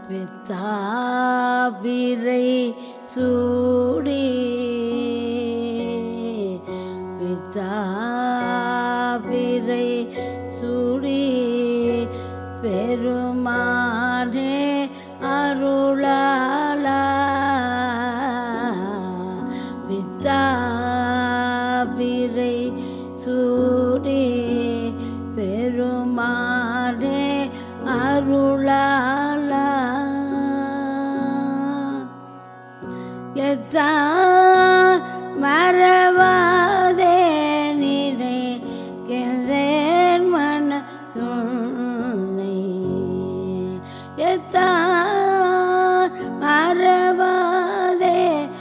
பித்தாபிரை சூடி பித்தாபிரை சூடி பெருமானே அருளாளா பித்தாபிரை சூடி பெருமானே அருளாளா எத்தா மறவாதே நினைக்கின்றேன் மன துணை எத்தா மறவாதே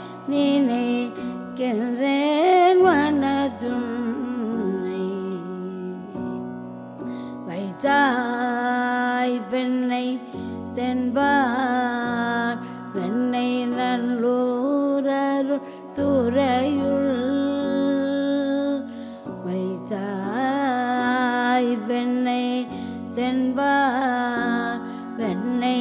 நினைக்கின்றேன் மன துணை வைத்தாய் பெண்ணை தென்பார் பெண்ணை நல்லூரரு துறையுள் வைத்தாய் பெண்ணை தென்பார் பெண்ணை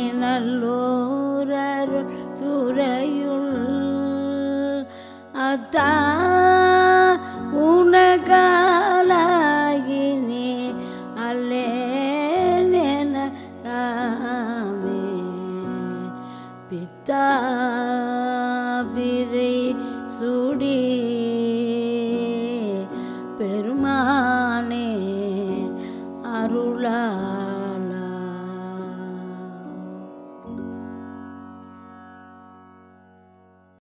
நல்லூரரு துறையுள் அத்தா